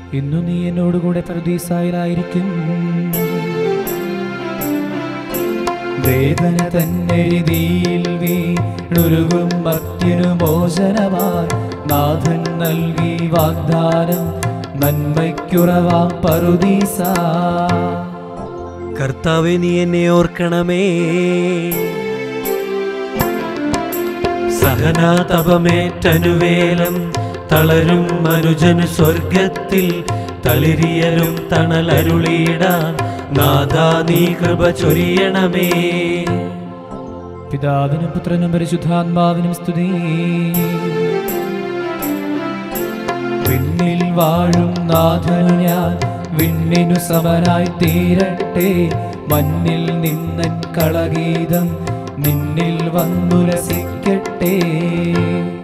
ഇന്നു നീ എന്നോടുകൂടെ പ്രതീസായിലായിരിക്കും വേദന തന്നെ രീതിയിൽ വീണുരുകും മത്യനു മോചനമായി നാഥൻ നൽകി വാഗ്ദാനം നന്മയ്ക്കുറവാ പറുദീസ കർത്താവെ നീ എന്നെ ഓർക്കണമേ സഹനാതപമേറ്റനുവേലം തളരും മനുജന് സ്വർഗത്തിൽ തളിരിയലും തണലരുളിയിടാൻ നാഥാ നീ കൃപ ചൊരിയണമേ പിതാവിനും പുത്രനും പരിശുദ്ധാത്മാവിനും സ്തുതി വിണ്ണിൽ വാഴും നാഥനു ഞാൻ വിണ്ണിനു സമനായി തീരട്ടെ മണ്ണിൽ നിന്നൻ കളഗീതം നിന്നിൽ വന്നുരസിക്കട്ടെ